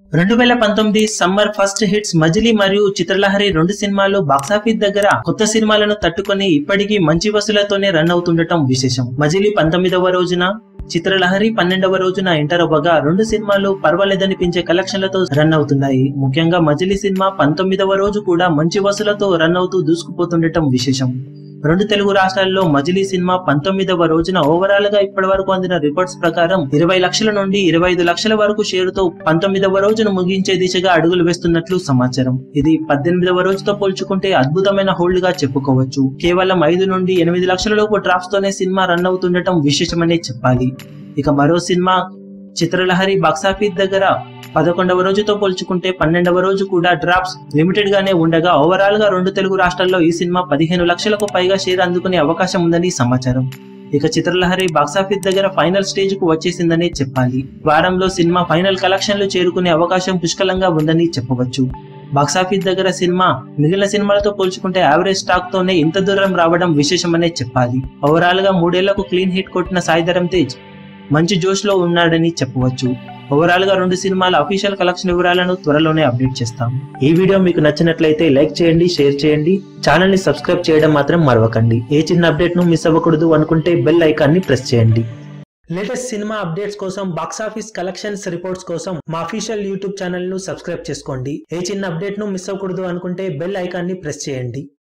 రెండు వేల పంతొమ్మిది సమ్మర్ ఫస్ట్ హిట్స్ మజిలీ మరియు చిత్రలహరి రెండు సినిమాలు బాక్సాఫీస్ దగ్గర కొత్త సినిమాలను తట్టుకొని ఇప్పటికీ మంచి వసూలతోనే రన్ అవుతుండటం విశేషం మజిలీ పంతొమ్మిదవ రోజున చిత్రలహరి పన్నెండవ రోజున ఎంటర్ అవ్వగా రెండు సినిమాలు పర్వాలేదనిపించే కలెక్షన్లతో రన్ అవుతున్నాయి ముఖ్యంగా మజిలీ సినిమా పంతొమ్మిదవ రోజు కూడా మంచి వసూలతో రన్ అవుతూ దూసుకుపోతుండటం విశేషం రెండు తెలుగు రాష్ట్రాల్లో మజిలీ సినిమా పంతొమ్మిదవ రోజున ఓవరాల్ గా ఇప్పటి వరకు అందిన రిపోర్ట్స్ ప్రకారం ఇరవై లక్షల నుండి ఇరవై ఐదు లక్షల వరకు షేరుతో పంతొమ్మిదవ రోజును ముగించే దిశగా అడుగులు వేస్తున్నట్లు సమాచారం ఇది పద్దెనిమిదవ రోజుతో పోల్చుకుంటే అద్భుతమైన హోల్డ్ గా చెప్పుకోవచ్చు కేవలం ఐదు నుండి ఎనిమిది లక్షల లోపు డ్రాప్స్ తోనే సినిమా రన్ అవుతుండటం విశేషమనే చెప్పాలి ఇక మరో సినిమా చిత్రలహరి బాక్సాఫీస్ దగ్గర పదకొండవ రోజుతో పోల్చుకుంటే పన్నెండవ రోజు కూడా డ్రాప్స్ లిమిటెడ్ గానే ఉండగా ఓవరాల్ గా రెండు తెలుగు రాష్ట్రాల్లో ఈ సినిమా పదిహేను లక్షలకు పైగా షేర్ అందుకునే అవకాశం ఉందని సమాచారం ఇక చిత్రలహరి బాక్సాఫీస్ దగ్గర ఫైనల్ స్టేజ్ కు వచ్చేసిందనే చెప్పాలి వారంలో సినిమా ఫైనల్ కలెక్షన్లు చేరుకునే అవకాశం పుష్కలంగా ఉందని చెప్పవచ్చు బాక్సాఫీస్ దగ్గర సినిమా మిగిలిన సినిమాలతో పోల్చుకుంటే యావరేజ్ స్టాక్ తోనే ఇంత దూరం రావడం విశేషమనే చెప్పాలి ఓవరాల్ గా మూడేళ్లకు క్లీన్ హిట్ కొట్టిన సాయిధరం తేజ్ మంచి జోష్ లో ఉన్నాడని చెప్పవచ్చు ఓవరాల్ గా రెండు సినిమాల అఫీషియల్ కలెక్షన్ వివరాలను త్వరలోనే అప్డేట్ చేస్తాం ఈ వీడియో మీకు నచ్చినట్లయితే లైక్ చేయండి షేర్ చేయండి ఛానల్ ని సబ్స్క్రైబ్ చేయడం మాత్రం మరవకండి ఏ చిన్న అప్డేట్ ను మిస్ అవ్వకూడదు అనుకుంటే బెల్ ఐకాన్ ని ప్రెస్ చేయండి లేటెస్ట్ సినిమా అప్డేట్స్ కోసం బాక్సాఫీస్ కలెక్షన్స్ రిపోర్ట్స్ కోసం మా అఫీషియల్ యూట్యూబ్ ఛానల్ ను సబ్స్క్రైబ్ చేసుకోండి ఏ చిన్న అప్డేట్ ను మిస్ అవ్వకూడదు అనుకుంటే బెల్ ఐకాన్ ని ప్రెస్ చేయండి